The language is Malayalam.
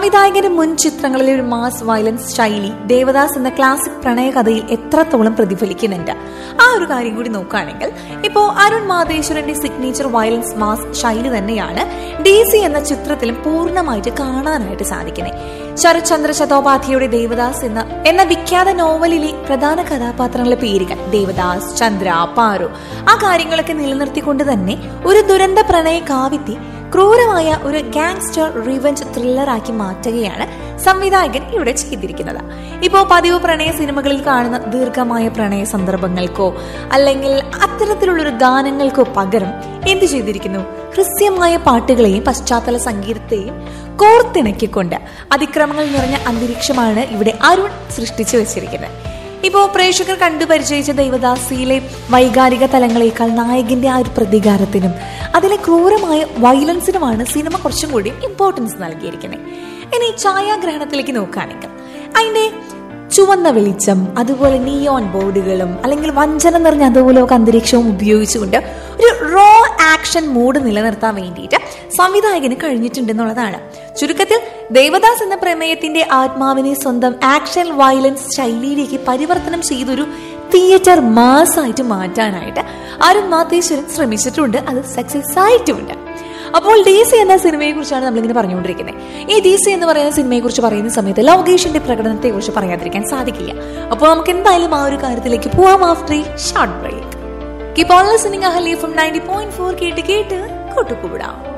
സംവിധായകന്റെ മുൻ ചിത്രങ്ങളിലെ ഒരു മാസ് വയലൻസ് ശൈലി ദേവദാസ് എന്ന ക്ലാസിക് പ്രണയകഥയിൽ എത്രത്തോളം പ്രതിഫലിക്കുന്നുണ്ട് ആ ഒരു കാര്യം കൂടി നോക്കുകയാണെങ്കിൽ ഇപ്പോ അരുൺ മാതേശ്വരന്റെ സിഗ്നേച്ചർ വയലൻസ് മാസ് ശൈലി തന്നെയാണ് ഡി സി എന്ന ചിത്രത്തിലും പൂർണ്ണമായിട്ട് കാണാനായിട്ട് സാധിക്കുന്നത് ശരത് ചന്ദ്ര ചതോപാധ്യയുടെ ദേവദാസ് എന്ന എന്ന വിഖ്യാത നോവലിലെ പ്രധാന കഥാപാത്രങ്ങളുടെ പേരുകൾ ദേവദാസ് ചന്ദ്ര പാറു ആ കാര്യങ്ങളൊക്കെ നിലനിർത്തിക്കൊണ്ട് തന്നെ ഒരു ദുരന്ത പ്രണയ കാവ്യത്തെ ക്രൂരമായ ഒരു ഗാങ്സ്റ്റർ റിവഞ്ച് ത്രില്ലറാക്കി മാറ്റുകയാണ് സംവിധായകൻ ഇവിടെ ചെയ്തിരിക്കുന്നത് ഇപ്പോൾ പതിവ് പ്രണയ സിനിമകളിൽ കാണുന്ന ദീർഘമായ പ്രണയ സന്ദർഭങ്ങൾക്കോ അല്ലെങ്കിൽ അത്തരത്തിലുള്ളൊരു ഗാനങ്ങൾക്കോ പകരം എന്ത് ചെയ്തിരിക്കുന്നു ഹൃസ്യമായ പാട്ടുകളെയും പശ്ചാത്തല സംഗീതത്തെയും കോർത്തിണക്കിക്കൊണ്ട് അതിക്രമങ്ങൾ നിറഞ്ഞ അന്തരീക്ഷമാണ് ഇവിടെ അരുൺ സൃഷ്ടിച്ചു വെച്ചിരിക്കുന്നത് ഇപ്പോ പ്രേക്ഷകർ കണ്ടു പരിചയിച്ച ദൈവദാസിയിലെ വൈകാരിക തലങ്ങളേക്കാൾ നായകന്റെ ആ ഒരു പ്രതികാരത്തിനും അതിലെ ക്രൂരമായ വയലൻസിനുമാണ് സിനിമ കുറച്ചും കൂടി ഇമ്പോർട്ടൻസ് നൽകിയിരിക്കുന്നത് ഇനി ഛായാഗ്രഹണത്തിലേക്ക് നോക്കുകയാണെങ്കിൽ അതിന്റെ ചുവന്ന വെളിച്ചം അതുപോലെ നിയോൺ ബോർഡുകളും അല്ലെങ്കിൽ വഞ്ചന നിറഞ്ഞ അതുപോലെയൊക്കെ അന്തരീക്ഷവും ഉപയോഗിച്ചുകൊണ്ട് ഒരു റോ ആക്ഷൻ മൂഡ് നിലനിർത്താൻ വേണ്ടിയിട്ട് സംവിധായകന് കഴിഞ്ഞിട്ടുണ്ടെന്നുള്ളതാണ് ചുരുക്കത്തിൽ ദേവദാസ് എന്ന പ്രമേയത്തിന്റെ ആത്മാവിനെ സ്വന്തം ആക്ഷൻ വയലൻസ് ശൈലിയിലേക്ക് പരിവർത്തനം ചെയ്തൊരു തിയേറ്റർ മാസായിട്ട് മാറ്റാനായിട്ട് അരുൺ മാതേശ്വരൻ ശ്രമിച്ചിട്ടുണ്ട് അത് സക്സസ് ആയിട്ടുമുണ്ട് അപ്പോൾ ഡി സി എന്ന സിനിമയെ കുറിച്ചാണ് നമ്മളിങ്ങനെ പറഞ്ഞുകൊണ്ടിരിക്കുന്നത് ഈ ഡി സി എന്ന് പറയുന്ന സിനിമയെ കുറിച്ച് പറയുന്ന സമയത്ത് ലവകേഷിന്റെ പ്രകടനത്തെ കുറിച്ച് പറയാതിരിക്കാൻ സാധിക്കില്ല അപ്പോൾ നമുക്ക് എന്തായാലും ആ ഒരു കാര്യത്തിലേക്ക് പോവാം after short break keep on listening Ahalia from ninety point four കേട്ട് കേട്ട് കൂട്ടുകൂടാം